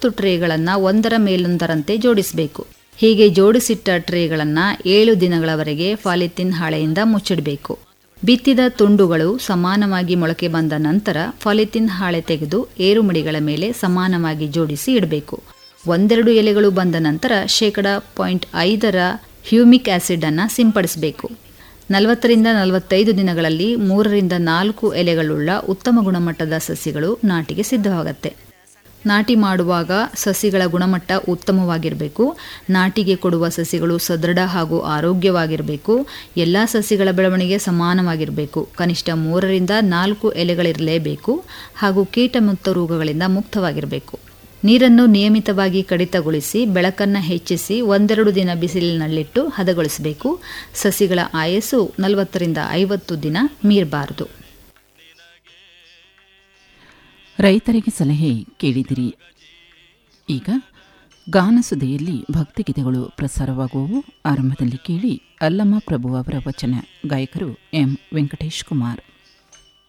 ಹತ್ತು ಟ್ರೇಗಳನ್ನು ಒಂದರ ಮೇಲೊಂದರಂತೆ ಜೋಡಿಸಬೇಕು ಹೀಗೆ ಜೋಡಿಸಿಟ್ಟ ಟ್ರೇಗಳನ್ನು ಏಳು ದಿನಗಳವರೆಗೆ ಪಾಲಿಥಿನ್ ಹಾಳೆಯಿಂದ ಮುಚ್ಚಿಡಬೇಕು ಬಿತ್ತಿದ ತುಂಡುಗಳು ಸಮಾನವಾಗಿ ಮೊಳಕೆ ಬಂದ ನಂತರ ಪಾಲಿಥಿನ್ ಹಾಳೆ ತೆಗೆದು ಏರುಮಡಿಗಳ ಮೇಲೆ ಸಮಾನವಾಗಿ ಜೋಡಿಸಿ ಇಡಬೇಕು ಒಂದೆರಡು ಎಲೆಗಳು ಬಂದ ನಂತರ ಶೇಕಡ ಪಾಯಿಂಟ್ ಐದರ ಹ್ಯೂಮಿಕ್ ಆಸಿಡ್ ಅನ್ನು ಸಿಂಪಡಿಸಬೇಕು ನಲವತ್ತರಿಂದ ನಲವತ್ತೈದು ದಿನಗಳಲ್ಲಿ ಮೂರರಿಂದ ನಾಲ್ಕು ಎಲೆಗಳುಳ್ಳ ಉತ್ತಮ ಗುಣಮಟ್ಟದ ಸಸಿಗಳು ನಾಟಿಗೆ ಸಿದ್ಧವಾಗತ್ತೆ ನಾಟಿ ಮಾಡುವಾಗ ಸಸಿಗಳ ಗುಣಮಟ್ಟ ಉತ್ತಮವಾಗಿರಬೇಕು ನಾಟಿಗೆ ಕೊಡುವ ಸಸಿಗಳು ಸದೃಢ ಹಾಗೂ ಆರೋಗ್ಯವಾಗಿರಬೇಕು ಎಲ್ಲ ಸಸಿಗಳ ಬೆಳವಣಿಗೆ ಸಮಾನವಾಗಿರಬೇಕು ಕನಿಷ್ಠ ಮೂರರಿಂದ ನಾಲ್ಕು ಎಲೆಗಳಿರಲೇಬೇಕು ಹಾಗೂ ಕೀಟ ಮತ್ತು ರೋಗಗಳಿಂದ ಮುಕ್ತವಾಗಿರಬೇಕು ನೀರನ್ನು ನಿಯಮಿತವಾಗಿ ಕಡಿತಗೊಳಿಸಿ ಬೆಳಕನ್ನು ಹೆಚ್ಚಿಸಿ ಒಂದೆರಡು ದಿನ ಬಿಸಿಲಿನಲ್ಲಿಟ್ಟು ಹದಗೊಳಿಸಬೇಕು ಸಸಿಗಳ ಆಯಸ್ಸು ನಲವತ್ತರಿಂದ ಐವತ್ತು ದಿನ ಮೀರಬಾರದು ರೈತರಿಗೆ ಸಲಹೆ ಕೇಳಿದಿರಿ ಈಗ ಗಾನಸುದೆಯಲ್ಲಿ ಭಕ್ತಿಗೀತೆಗಳು ಪ್ರಸಾರವಾಗುವವು ಆರಂಭದಲ್ಲಿ ಕೇಳಿ ಅಲ್ಲಮ್ಮ ಪ್ರಭು ಅವರ ವಚನ ಗಾಯಕರು ಎಂ ವೆಂಕಟೇಶ್ ಕುಮಾರ್